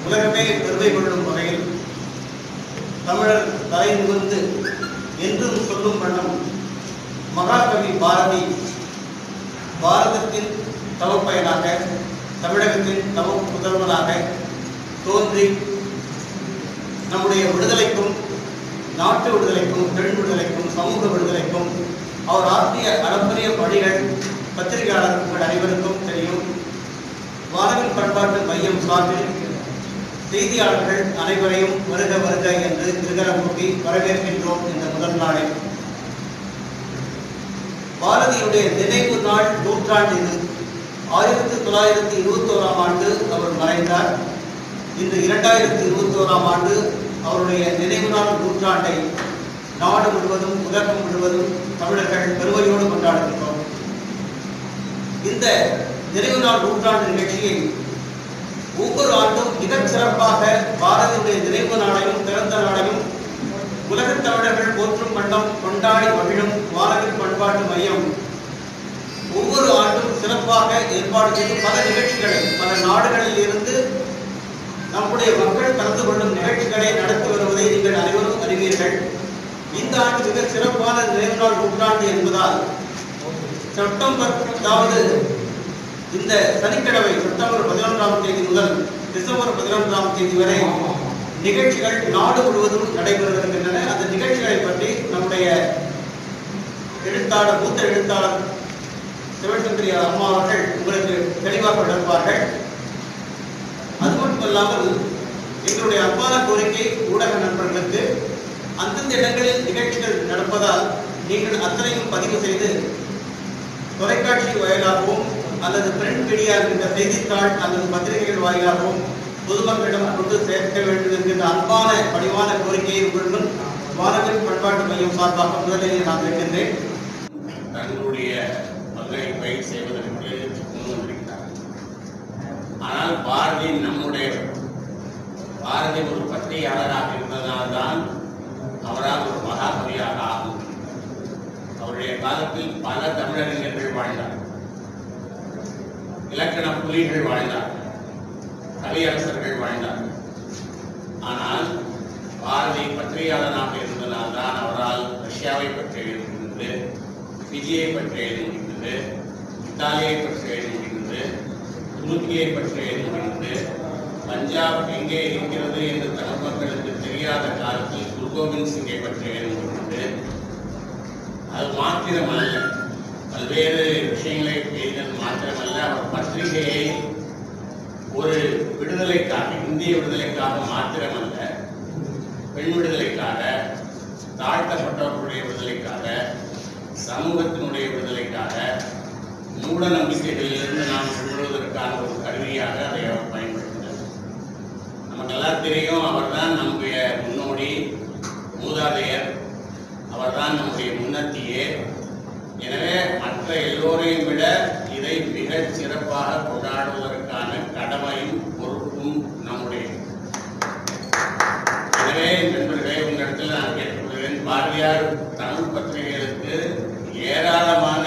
உலகமே பெருமை கொள்ளும் வகையில் தமிழர் தலை நிமிர்ந்து என்றும் சொல்லும் வண்ணம் மகாகவி பாரதி பாரதத்தின் தவப்பயனாக தமிழகத்தின் தவ முதல்வனாக தோன்றி நம்முடைய விடுதலைக்கும் நாட்டு விடுதலைக்கும் பெண் விடுதலைக்கும் சமூக விடுதலைக்கும் அவர் ஆற்றிய அளப்பரிய பணிகள் பத்திரிகையாளர்கள் அனைவருக்கும் தெரியும் வானவில் பண்பாட்டு மையம் சார்பில் செய்தியாளர்கள் அனைவரையும் வருக வருக என்று திருகரமூட்டி வரவேற்கின்றோம் இந்த முதல் நாளில் பாரதியுடைய நினைவு நாள் நூற்றாண்டு இது ஆயிரத்தி தொள்ளாயிரத்தி இருபத்தி ஓராம் ஆண்டு அவர் மறைந்தார் இன்று இரண்டாயிரத்தி இருபத்தி ஓராம் ஆண்டு அவருடைய நினைவு நாள் நூற்றாண்டை நாடு முழுவதும் உலகம் முழுவதும் தமிழர்கள் பெருமையோடு கொண்டாடுகின்றோம் இந்த நினைவு நாள் நூற்றாண்டு நிகழ்ச்சியை ஒவ்வொரு ஆண்டும் மிகச் சிறப்பாக பாரதியுடைய நினைவு நாளையும் பிறந்த நாளையும் உலகத் தமிழர்கள் போற்றும் வண்ணம் கொண்டாடி மகிழும் வானவில் பண்பாட்டு மையம் ஒவ்வொரு ஆண்டும் சிறப்பாக ஏற்பாடு செய்து பல நிகழ்ச்சிகளை பல நாடுகளில் இருந்து நம்முடைய மக்கள் கலந்து கொள்ளும் நிகழ்ச்சிகளை நடத்தி வருவதை நீங்கள் அனைவரும் அறிவீர்கள் இந்த ஆண்டு மிக சிறப்பான நினைவு நாள் நூற்றாண்டு என்பதால் செப்டம்பர் அதாவது இந்த சனிக்கிழமை செப்டம்பர் பதினொன்றாம் தேதி முதல் டிசம்பர் பதினொன்றாம் தேதி வரை நிகழ்ச்சிகள் நாடு முழுவதும் நடைபெறுகின்றன அந்த நிகழ்ச்சிகளை பற்றி நம்முடைய எழுத்தாளர் மூத்த எழுத்தாளர் சிவசங்கரி அம்மா அவர்கள் உங்களுக்கு தெளிவாக விளக்குவார்கள் அது மட்டுமல்லாமல் எங்களுடைய அன்பான கோரிக்கை ஊடக நண்பர்களுக்கு அந்தந்த இடங்களில் நிகழ்ச்சிகள் நடப்பதால் நீங்கள் அத்தனையும் பதிவு செய்து தொலைக்காட்சி வாயிலாகவும் அல்லது பிரிண்ட் மீடியா என்கின்ற செய்தித்தாள் அல்லது பத்திரிகைகள் வாயிலாகவும் பொதுமக்களிடம் கொண்டு சேர்க்க வேண்டும் என்கின்ற அன்பான பணிவான கோரிக்கையை உங்களுடன் வானவில் பண்பாட்டு மையம் சார்பாக முதலில் நான் வைக்கின்றேன் தங்களுடைய பங்களிப்பை செய்வதற்கு முன் வந்திருக்கிறார் ஆனால் பாரதி நம்முடைய பாரதி ஒரு பத்திரிகையாளராக இருந்ததால்தான் அவரால் ஒரு மகாகவியாக ஆகும் அவருடைய காலத்தில் பல தமிழறிஞர்கள் வாழ்ந்தார் இலக்கண புலிகள் வாழ்ந்தார் கவியரசர்கள் வாழ்ந்தார் ஆனால் பாரதி பத்திரிகையாளனாக இருந்ததால்தான் அவரால் ரஷ்யாவை பற்றி எழுத முடிந்தது ஃபிஜியை பற்றி எழுத முடிந்தது இத்தாலியை பற்றி எழுத முடிந்தது துருக்கியை பற்றி எழுத முடிந்தது பஞ்சாப் எங்கே இருக்கிறது என்று தமிழ் மக்களுக்கு தெரியாத காலத்தில் குரு கோபிந்த் சிங்கை பற்றி எழுத முடிந்தது அது மாத்திரமல்ல பல்வேறு விஷயங்களை எழுதியது மாத்திரமல்ல அவர் பத்திரிகையை ஒரு விடுதலைக்காக இந்திய விடுதலைக்காக மாத்திரமல்ல பெண் விடுதலைக்காக தாழ்த்தப்பட்டவர்களுடைய விடுதலைக்காக சமூகத்தினுடைய விடுதலைக்காக மூட நம்பிக்கைகளிலிருந்து நாம் விடுவதற்கான ஒரு கருவியாக அதை அவர் பயன்படுத்தினார் நமக்கெல்லாம் தெரியும் அவர்தான் நம்முடைய முன்னோடி மூதாதையர் அவர்தான் நம்முடைய முன்னத்தியே எனவே மற்ற எல்லோரையும் விட இதை மிகச் சிறப்பாக கொண்டாடுவதற்கான கடமையும் பொறுப்பும் நம்முடைய எனவே நண்பர்களே உங்களிடத்தில் நான் கேட்டுக்கொள்கிறேன் பாரதியார் தமிழ் பத்திரிகைகளுக்கு ஏராளமான